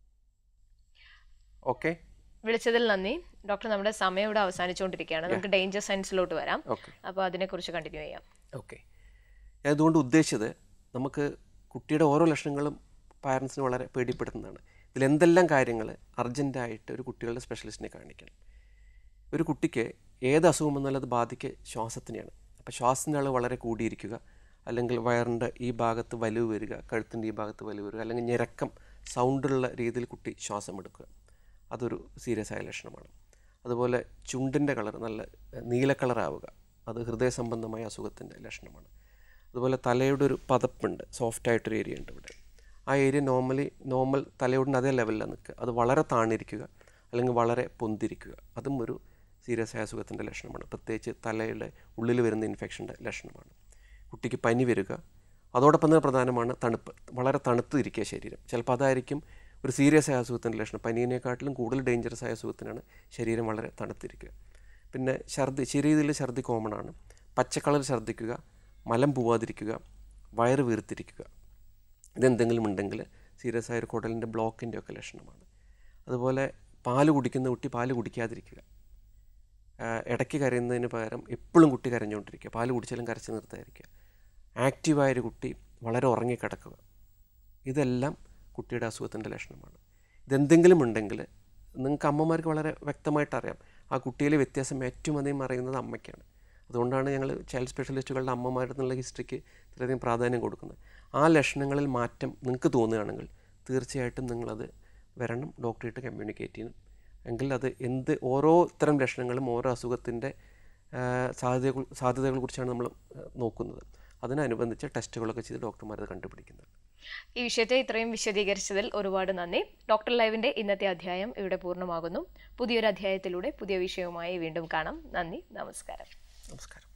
ഓക്കെ വിളിച്ചതിൽ നന്ദി ഡോക്ടർ നമ്മുടെ സമയം ഇവിടെ അവസാനിച്ചുകൊണ്ടിരിക്കുകയാണ് നമുക്ക് ഡേഞ്ചർ സയൻസിലോട്ട് വരാം ഓക്കെ അപ്പോൾ അതിനെക്കുറിച്ച് കണ്ടിന്യൂ ചെയ്യാം ഓക്കെ ഞാൻ ഇതുകൊണ്ട് ഉദ്ദേശിച്ചത് നമുക്ക് കുട്ടിയുടെ ഓരോ ലക്ഷണങ്ങളും പാരൻസിന് വളരെ പേടിപ്പെടുത്തുന്നതാണ് ഇതിലെന്തെല്ലാം കാര്യങ്ങൾ അർജൻറ്റായിട്ട് ഒരു കുട്ടികളുടെ സ്പെഷ്യലിസ്റ്റിനെ കാണിക്കണം ഒരു കുട്ടിക്ക് ഏത് അസുഖം വന്നാലും അത് ബാധിക്കുക ശ്വാസത്തിനെയാണ് അപ്പോൾ ശ്വാസത്തിൻ്റെ അളവ് വളരെ കൂടിയിരിക്കുക അല്ലെങ്കിൽ വയറിൻ്റെ ഈ ഭാഗത്ത് വലിവ് വരിക കഴുത്തിൻ്റെ ഈ ഭാഗത്ത് വലിവ് വരിക അല്ലെങ്കിൽ ഞെരക്കം സൗണ്ടുള്ള രീതിയിൽ കുട്ടി ശ്വാസം എടുക്കുക അതൊരു സീരിയസ് ആയ ലക്ഷണമാണ് അതുപോലെ ചുണ്ടിൻ്റെ കളർ നല്ല എഹ്, നീല കളറാവുക അത് ഹൃദയ സംബന്ധമായ അസുഖത്തിൻ്റെ ലക്ഷണമാണ് അതുപോലെ തലയുടെ ഒരു പതപ്പുണ്ട് സോഫ്റ്റ് ആയിട്ടൊരു ഏരിയ ഉണ്ട് ഇവിടെ ആ ഏരിയ നോർമലി നോർമൽ തലയോടിൻ്റെ അതേ ലെവലിലാണ് നിൽക്കുക അത് വളരെ താണിരിക്കുക അല്ലെങ്കിൽ വളരെ പൊന്തിരിക്കുക അതും ഒരു സീരിയസ് ആയ അസുഖത്തിൻ്റെ ലക്ഷണമാണ് പ്രത്യേകിച്ച് തലയുടെ ഉള്ളിൽ വരുന്ന ഇൻഫെക്ഷൻ്റെ ലക്ഷണമാണ് കുട്ടിക്ക് പനി വരിക അതോടൊപ്പം തന്നെ പ്രധാനമാണ് തണുപ്പ് വളരെ തണുത്തിരിക്കുക ശരീരം ചിലപ്പോൾ അതായിരിക്കും ഒരു സീരിയസ് ആയ അസുഖത്തിൻ്റെ ലക്ഷണം പനീനെക്കാട്ടിലും കൂടുതൽ ഡേഞ്ചറസ് ആയ അസുഖത്തിനാണ് ശരീരം വളരെ തണുത്തിരിക്കുക പിന്നെ ഛർദി ചെറിയ രീതിയിൽ ഛർദി കോമൺ ആണ് പച്ചക്കളർ ഛർദ്ദിക്കുക മലം പോവാതിരിക്കുക വയറ് വീർത്തിരിക്കുക ഇതെന്തെങ്കിലും ഉണ്ടെങ്കിൽ സീരിയസ് ആയ ഒരു കുടലിൻ്റെ ബ്ലോക്കിൻ്റെ ഒക്കെ ലക്ഷണമാണ് അതുപോലെ പാല് കുടിക്കുന്ന കുട്ടി പാല് കുടിക്കാതിരിക്കുക ആ, ഇടയ്ക്ക് കരയുന്നതിന് പകരം എപ്പോഴും കുട്ടി കരഞ്ഞുകൊണ്ടിരിക്കുക പാല് കുടിച്ചാലും കരച്ച് നിർത്താതിരിക്കുക ആക്റ്റീവായൊരു കുട്ടി വളരെ ഉറങ്ങിക്കിടക്കുക ഇതെല്ലാം കുട്ടിയുടെ അസുഖത്തിൻ്റെ ലക്ഷണമാണ് ഇതെന്തെങ്കിലും ഉണ്ടെങ്കിൽ നിങ്ങൾക്ക് അമ്മമാർക്ക് വളരെ വ്യക്തമായിട്ട് അറിയാം ആ കുട്ടിയിലെ വ്യത്യാസം ഏറ്റവും അധികം അറിയുന്നത് അമ്മയ്ക്കാണ് അതുകൊണ്ടാണ് ഞങ്ങൾ ചൈൽഡ് സ്പെഷ്യലിസ്റ്റുകളുടെ അമ്മമാരുടെ എന്നുള്ള ഹിസ്റ്ററിക്ക് ഇത്രയധികം പ്രാധാന്യം കൊടുക്കുന്നത് ആ ലക്ഷണങ്ങളിൽ മാറ്റം നിങ്ങൾക്ക് തോന്നുകയാണെങ്കിൽ തീർച്ചയായിട്ടും നിങ്ങളത് വരണം ഡോക്ടറായിട്ട് കമ്മ്യൂണിക്കേറ്റ് ചെയ്യണം എങ്കിൽ അത് എന്ത് ഓരോ ഇത്തരം ലക്ഷണങ്ങളും ഓരോ അസുഖത്തിൻ്റെ സാധ്യതകൾ സാധ്യതകളെ കുറിച്ചാണ് നമ്മൾ ആ, നോക്കുന്നത് അതിനനുബന്ധിച്ച് ടെസ്റ്റുകളൊക്കെ ചെയ്ത് ഡോക്ടർമാർ അത് കണ്ടുപിടിക്കുന്നത് ഈ വിഷയത്തെ ഇത്രയും വിശദീകരിച്ചതിൽ ഒരുപാട് നന്ദി ഡോക്ടർ ലൈവിന്റെ ഇന്നത്തെ അധ്യായം ഇവിടെ പൂർണ്ണമാകുന്നു പുതിയൊരു അധ്യായത്തിലൂടെ പുതിയ വിഷയവുമായി വീണ്ടും കാണാം നന്ദി നമസ്കാരം നമസ്കാരം